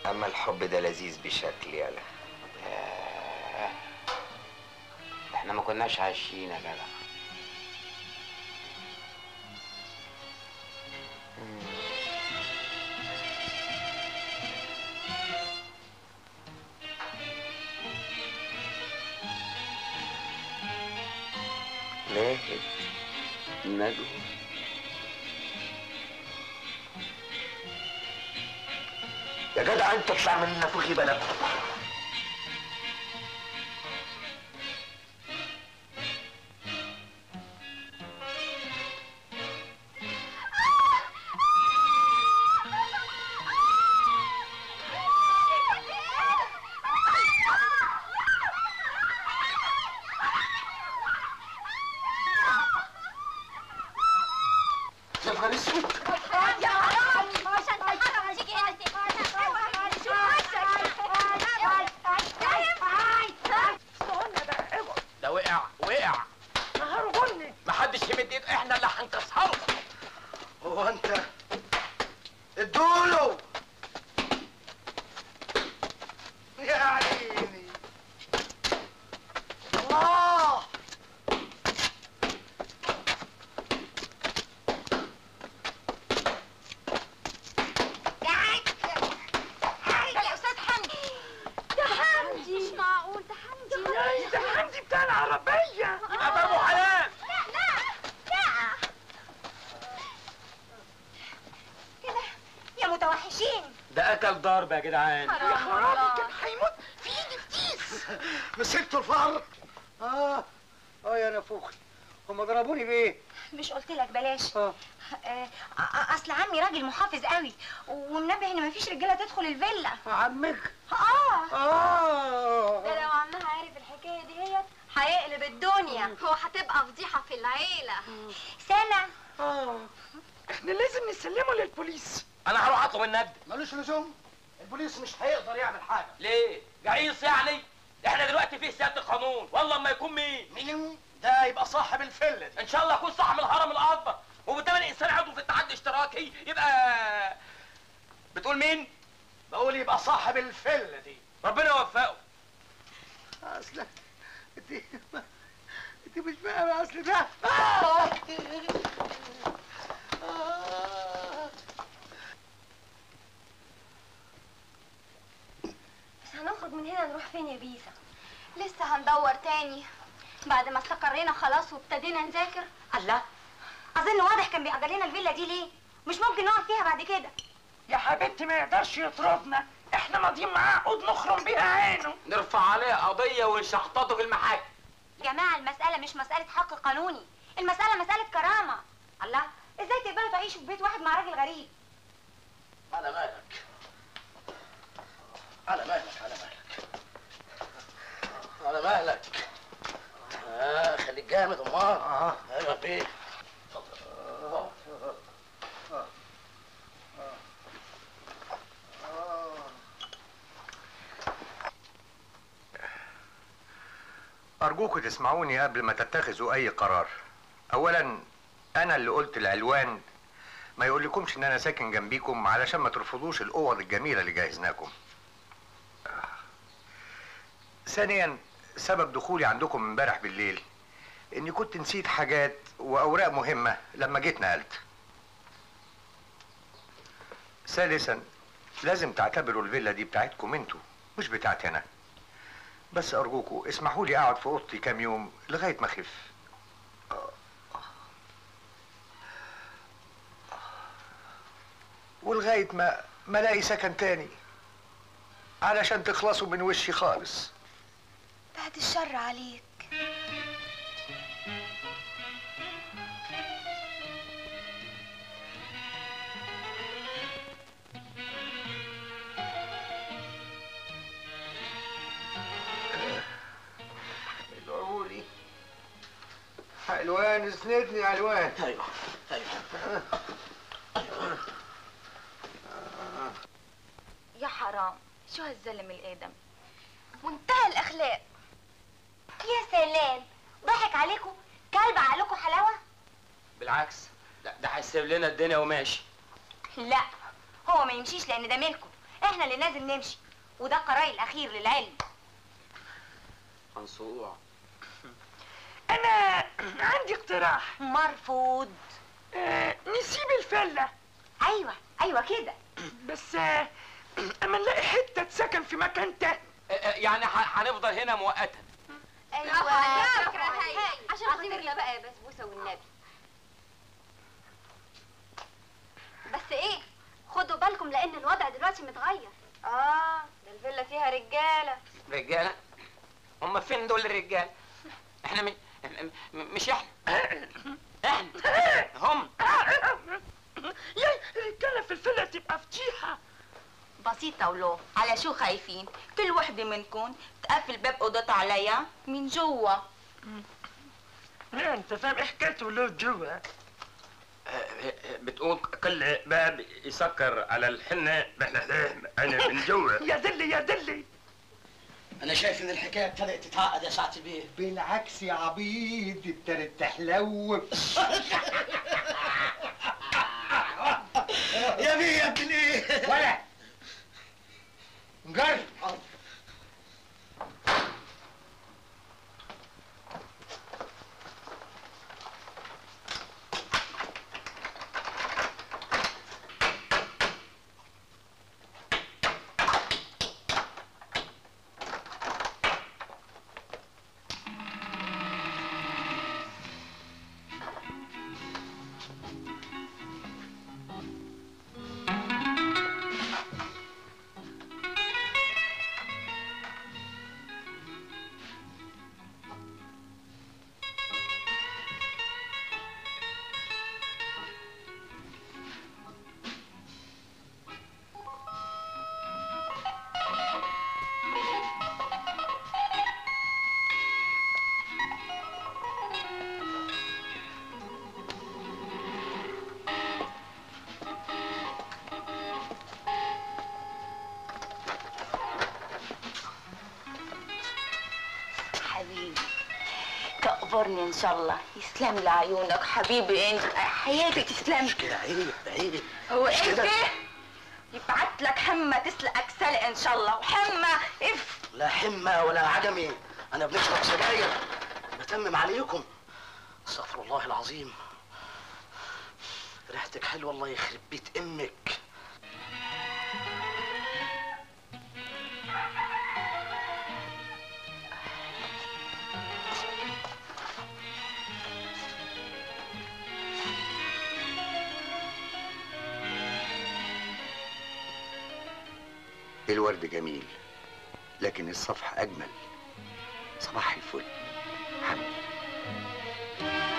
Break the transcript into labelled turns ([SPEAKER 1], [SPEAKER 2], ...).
[SPEAKER 1] اما الحب ده لذيذ بشكل يالا
[SPEAKER 2] ياه. احنا ما كناش عايشين يا جدع
[SPEAKER 1] ناهد ندو يا جدع انت اطلع من نافوخي بلد يا نهار اسود
[SPEAKER 3] يا حرام مش هتحرم تيجي انت
[SPEAKER 2] ده وقع وقع
[SPEAKER 4] نهار غني
[SPEAKER 2] محدش يمد ايده احنا اللي هنكسره
[SPEAKER 1] هو انت ادوله
[SPEAKER 4] يا عيني الله
[SPEAKER 3] يا استاذ حمدي ده حمدي مش معقول ده حمدي
[SPEAKER 4] يا ده حمدي بتاع العربية
[SPEAKER 2] يبقى بابو حلال
[SPEAKER 3] لا لا لا كده يا متوحشين
[SPEAKER 2] ده اكل ضرب يا جدعان
[SPEAKER 4] يا خرابي كان هيموت في ايدي فتيس مسكتوا الفار اه اه يا نافوخي هم ضربوني بايه؟
[SPEAKER 3] مش قلت لك بلاش
[SPEAKER 4] اه
[SPEAKER 3] آه، أ- اصل عمي راجل محافظ قوي ومنبه ان مفيش رجاله تدخل الفيلا
[SPEAKER 4] عمك
[SPEAKER 3] اه
[SPEAKER 4] اه
[SPEAKER 3] ده لو عمها عارف الحكايه دي هي هيقلب الدنيا هو هتبقى فضيحه في العيله سامع
[SPEAKER 4] اه احنا لازم نسلمه للبوليس
[SPEAKER 2] انا هروح اطلب النبض
[SPEAKER 4] ملوش لزوم البوليس مش هيقدر يعمل حاجه
[SPEAKER 2] ليه جعيص يعني احنا دلوقتي في سياده القانون والله ما يكون مين
[SPEAKER 4] مين ده يبقى صاحب الفله دي
[SPEAKER 2] ان شاء الله يكون صاحب الهرم الاكبر وبالتالي الانسان عضو في الاتحاد الاشتراكي يبقى بتقول مين
[SPEAKER 4] بقول يبقى صاحب الفله دي
[SPEAKER 2] ربنا يوفقه
[SPEAKER 4] اصل انت انت مش فاهم اصل ده آه. آه.
[SPEAKER 3] بس هنخرج من هنا نروح فين يا بيسا لسه هندور تاني بعد ما استقرينا خلاص وابتدينا نذاكر الله اظن واضح كان بيأجر لنا الفيلا دي ليه مش ممكن نقعد فيها بعد كده
[SPEAKER 4] يا حبيبتي ما يقدرش يطردنا احنا ماضيين معاه عقود نخرم بيها عينه
[SPEAKER 2] نرفع عليه قضيه ونشحططه في المحاكم
[SPEAKER 3] جماعة المسألة مش مسألة حق قانوني المسألة مسألة كرامة الله ازاي تقبلوا تعيشوا في بيت واحد مع راجل غريب
[SPEAKER 4] على مالك على مالك على مالك على مالك اه خليك جامد امال اه ايوه بيه
[SPEAKER 5] أرجوكوا تسمعوني قبل ما تتخذوا أي قرار. أولاً أنا اللي قلت العنوان ما يقولكمش إن أنا ساكن جنبيكم علشان ما ترفضوش الأوض الجميلة اللي جهزناكم. آه. ثانياً سبب دخولي عندكم امبارح بالليل إني كنت نسيت حاجات وأوراق مهمة لما جيت نقلت. ثالثاً لازم تعتبروا الفيلا دي بتاعتكم انتوا مش بتاعتي أنا. بس أرجوكوا اسمحوا لي أقعد في أوضتي كام يوم لغاية ما أخف. ولغاية ما ما ألاقي سكن تاني علشان تخلصوا من وشي خالص.
[SPEAKER 3] بعد الشر عليك
[SPEAKER 5] ادعولي علوان اسندني علوان
[SPEAKER 4] ايوه ايوه
[SPEAKER 3] يا حرام شو هالزلم الادم منتهى الاخلاق يا سلام ضحك عليكم كلب عقلكم حلاوه
[SPEAKER 2] بالعكس لا ده هيسيب لنا الدنيا وماشي
[SPEAKER 3] لا هو ما يمشيش لان ده ملكه احنا اللي لازم نمشي وده القرار الاخير للعلم
[SPEAKER 2] منصوع
[SPEAKER 6] انا عندي اقتراح
[SPEAKER 3] مرفوض
[SPEAKER 6] آه نسيب الفله
[SPEAKER 3] ايوه ايوه كده
[SPEAKER 6] بس آه اما نلاقي حته تسكن في مكان تاني
[SPEAKER 2] آه، آه، يعني ح- هنفضل هنا مؤقتا
[SPEAKER 3] ايوه عشان خاطرنا بقى يا بسبوسه والنبي بس ايه خدوا بالكم لان الوضع دلوقتي متغير اه ده الفيلا فيها رجاله
[SPEAKER 2] رجاله هم فين دول الرجال احنا م... م- م- مش احنا احنا هم
[SPEAKER 6] يا الرجاله في الفله تبقى فضيحه
[SPEAKER 7] بسيطة ولو على شو خايفين كل وحدة منكم تقفل باب أوضتها عليا من جوا
[SPEAKER 6] لا انت فاهم ايه حكايه ولو جوا
[SPEAKER 8] بتقول كل باب يسكر على الحنة انا من جوا
[SPEAKER 6] يا دلي يا دلي
[SPEAKER 4] انا شايف ان الحكايه ابتدت تتعقد يا سعد بيه بالعكس يا عبيد ابتدت تحلو يا بيه يا ابن ايه
[SPEAKER 5] ولا نجر
[SPEAKER 7] حبيبي تقبرني إن شاء الله يسلم لي عيونك حبيبي أنت حياتي تسلم
[SPEAKER 4] كده عيب عيب
[SPEAKER 7] هو
[SPEAKER 4] مش
[SPEAKER 7] أنت
[SPEAKER 4] كده.
[SPEAKER 7] يبعت لك حمى تسلقك سلق إن شاء الله وحمى اف
[SPEAKER 4] لا حمى ولا عجمي انا بنشرب سجاير بتمم عليكم استغفر الله العظيم ريحتك حلوه الله يخرب بيت امك
[SPEAKER 5] الورد جميل لكن الصفح أجمل صباح الفل حمد